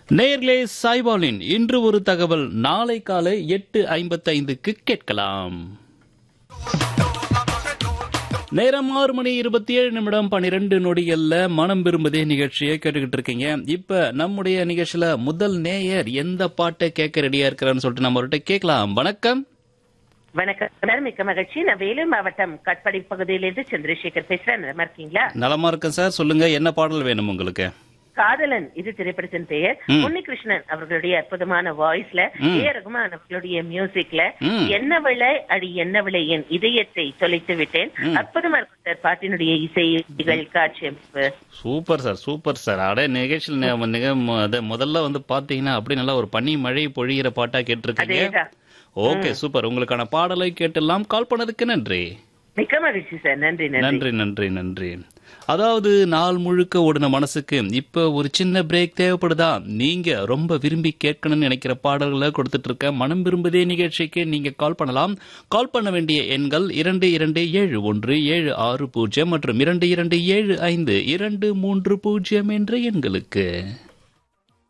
நேர்களே சாய்பாலின் இன்று ஒரு தகவல் நாளை காலை எட்டு ஐம்பத்தைந்துக்கு கேட்கலாம் நேரம் ஆறு மணி இருபத்தி ஏழு நிமிடம் பன்னிரெண்டு நொடிகள்ல மனம் விரும்புதே நிகழ்ச்சியை கேட்டுக்கிட்டு இருக்கீங்க இப்ப நம்முடைய நிகழ்ச்சியில முதல் நேயர் எந்த பாட்டை கேட்க ரெடியா இருக்கிறான்னு சொல்லிட்டு நம்ம அவர்கிட்ட கேட்கலாம் வணக்கம் வணக்கம் மிக்க மகிழ்ச்சி நான் வேலூர் மாவட்டம் கட்படி பகுதியிலிருந்து சந்திரசேகர் பேசுறேன் நல்லா இருக்கீங்களா நலமா இருக்கேன் சார் சொல்லுங்க என்ன பாடல் வேணும் உங்களுக்கு காதலன் இது திரைப்படத்தின் பெயர் ம். உன்னிகிருஷ்ணன் அவர்களுடைய அற்புதமான வாய்ஸ்ல ம். ஏ ரகுமான் அவர்களுடைய மியூசிக்ல ம். என்ன விளை அடி என்ன விளை என் இதயத்தை தொலைத்து விட்டேன் ம். அற்புதமா இருக்கும் சார் பாட்டினுடைய இசைகள் காட்சி அமைப்பு சூப்பர் சார் சூப்பர் சார் அட நிகழ்ச்சியில் நி- நிக- மு- அத முதல்ல வந்து பாத்தீங்கன்னா அப்படி நல்லா ஒரு பனி மழை பொழிகிற பாட்டா கேட்டிருக்கீங்க அதேதான் ஓகே சூப்பர் உங்களுக்கான பாடலை கேட்டெல்லாம் கால் பண்ணதுக்கு நன்றி மிக்க மகிழ்ச்சி சார் நன்றி நன்றி நன்றி நன்றி நன்றி அதாவது நாள் முழுக்க ஓடின மனசுக்கு இப்ப ஒரு சின்ன பிரேக் தேவைப்படுதா நீங்க ரொம்ப விரும்பி கேட்கணும்னு நினைக்கிற பாடல்களை கொடுத்துட்டு இருக்க மனம் விரும்புதே நிகழ்ச்சிக்கு நீங்க கால் பண்ணலாம் கால் பண்ண வேண்டிய எண்கள் இரண்டு இரண்டு ஏழு ஒன்று ஏழு ஆறு பூஜ்ஜியம் மற்றும் இரண்டு இரண்டு ஏழு ஐந்து இரண்டு மூன்று பூஜ்ஜியம் என்ற எண்களுக்கு